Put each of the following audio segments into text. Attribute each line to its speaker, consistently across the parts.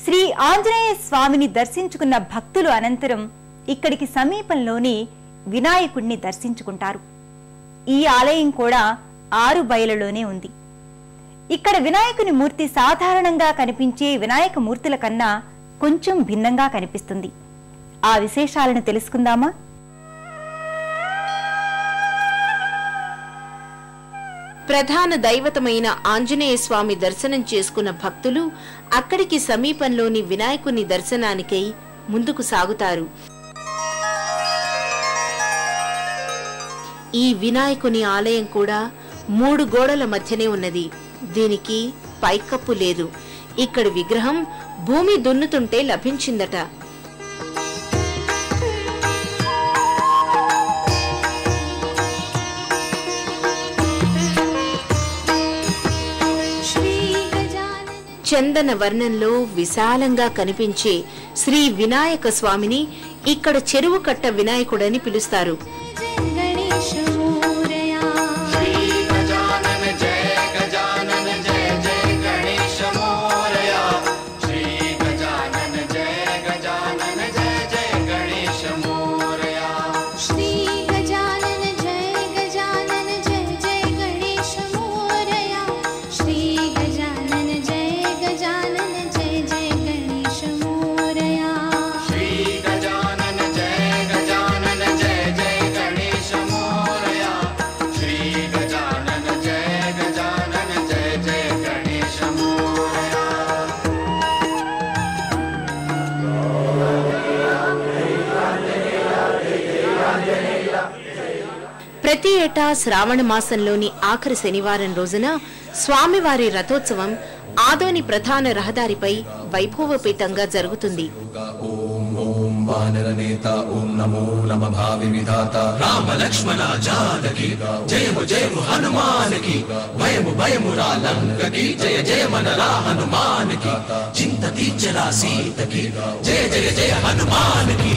Speaker 1: శ్రీ ఆంజనేయ స్వామిని దర్శించుకున్న భక్తులు అనంతరం ఇక్కడికి సమీపంలోని వినాయకుడిని దర్శించుకుంటారు ఈ ఆలయం కూడా ఆరు బయలులోనే ఉంది ఇక్కడ వినాయకుని మూర్తి సాధారణంగా కనిపించే వినాయక మూర్తుల కన్నా కొంచెం భిన్నంగా కనిపిస్తుంది ఆ విశేషాలను తెలుసుకుందామా
Speaker 2: ప్రధాన దైవతమైన ఆంజనేయ స్వామి దర్శనం చేసుకున్న భక్తులు అక్కడికి సమీపంలోని వినాయకుని దర్శనానికై ముందుకు సాగుతారు ఈ వినాయకుని ఆలయం కూడా మూడు గోడల మధ్యనే ఉన్నది దీనికి పైకప్పు లేదు ఇక్కడి విగ్రహం భూమి దున్నుతుంటే లభించిందట చందన వర్ణంలో విశాలంగా కనిపించే శ్రీ వినాయక స్వామిని ఇక్కడ చెరువు కట్ట వినాయకుడని పిలుస్తారు
Speaker 3: गणेश मोरया
Speaker 4: गजानन जय गजानन जय जय गणेश मोरया श्री गजानन जय गजानन जय जय गणेश मोरया
Speaker 3: श्री गजानन जय गजानन जय जय गणेश मोरया श्री गजानन जय गजानन जय जय गणेश मोरया
Speaker 4: श्री गजानन जय गजानन जय जय गणेश मोरया श्री गजानन जय गजानन जय जय गणेश मोरया
Speaker 2: ప్రతి ఏటా శ్రావణ మాసంలోని ఆఖరి శనివారం రోజున స్వామివారి రథోత్సవం ఆదోని ప్రధాన రహదారిపై వైభవపేతంగా జరుగుతుంది
Speaker 5: ఓం ఓం వానరనేత ఓం నమో నమ భావి విధాత రామ లక్ష్మణ జానకి జయము జయము హనుమానికి భయము భయము రా లంకకి జయ జయ మనరా హనుమానికి చింత తీర్చరా సీతకి జయ జయ జయ హనుమానికి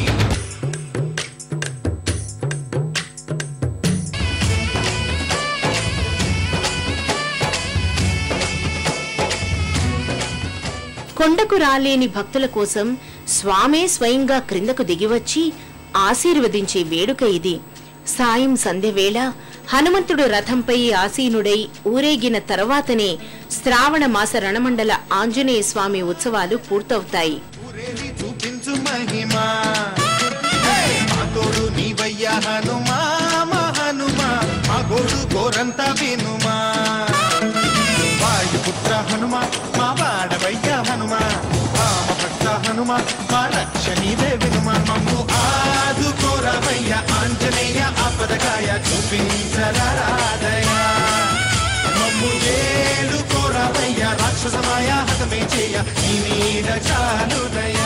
Speaker 2: కొండకు రాలేని భక్తుల కోసం స్వామే స్వయంగా క్రిందకు దిగివచ్చి ఆశీర్వదించే వేడుక ఇది సాయం సంధ్యవేళ హనుమంతుడు రథంపై ఆసీనుడై ఊరేగిన తర్వాతనే శ్రావణ మాస రణమండల ఆంజనేయ స్వామి ఉత్సవాలు పూర్తవుతాయి
Speaker 6: ఊరేగి చూపించు మహిమా మా తోడు నీవయ్యా హనుమా మా హనుమా మా గోడు గోరంత వినుమా వాయుపుత్ర హనుమా మా వాడవయ్యా హనుమా రామ భక్త హనుమా మా రక్ష నీవే వినుమా మమ్ము ఆదుకోరవయ్య ఆంజనేయ ఆపదకాయ చూపించరాదయా మమ్ము ఏలుకోరవయ్య రాక్షసమాయ హతమే చేయ నీ నీడ చాలుదయా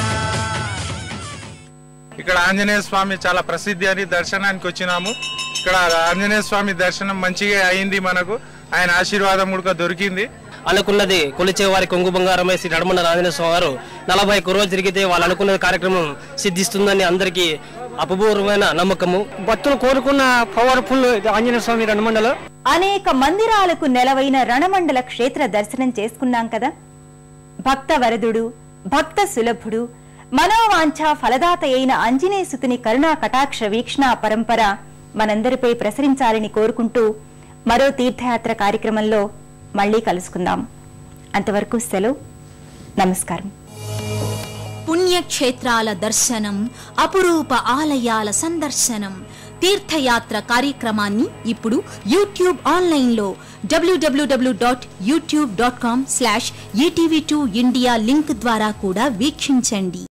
Speaker 7: ఇక్కడ ఆంజనేయ స్వామి చాలా ప్రసిద్ధి అని దర్శనానికి వచ్చినాము ఇక్కడ ఆంజనేయ స్వామి దర్శనం మంచిగా అయింది మనకు ఆయన ఆశీర్వాదం కూడా దొరికింది
Speaker 8: అనుకున్నది కొలిచే వారి కొంగు బంగారమై శ్రీ నడమండ ఆంజనేయ స్వామి వారు నలభై ఒక్క రోజు తిరిగితే వాళ్ళు అనుకున్న కార్యక్రమం సిద్ధిస్తుందని అందరికీ అపూర్వమైన నమ్మకము భక్తులు కోరుకున్న పవర్ఫుల్ ఆంజనేయ స్వామి రణమండలో
Speaker 1: అనేక మందిరాలకు నెలవైన రణమండల క్షేత్ర దర్శనం చేసుకున్నాం కదా భక్త వరదుడు భక్త సులభుడు మనోవాంఛ ఫలదాత అయిన ఆంజనేయసుతుని కరుణా కటాక్ష వీక్షణ పరంపర మనందరిపై ప్రసరించాలని కోరుకుంటూ మరో తీర్థయాత్ర కార్యక్రమంలో మళ్ళీ కలుసుకుందాం అంతవరకు సెలవు నమస్కారం
Speaker 9: పుణ్యక్షేత్రాల దర్శనం అపురూప ఆలయాల సందర్శనం తీర్థయాత్ర కార్యక్రమాన్ని ఇప్పుడు యూట్యూబ్ ఆన్లైన్లో WWW dot YouTube dot com slash ETV two India link ద్వారా కూడా వీక్షించండి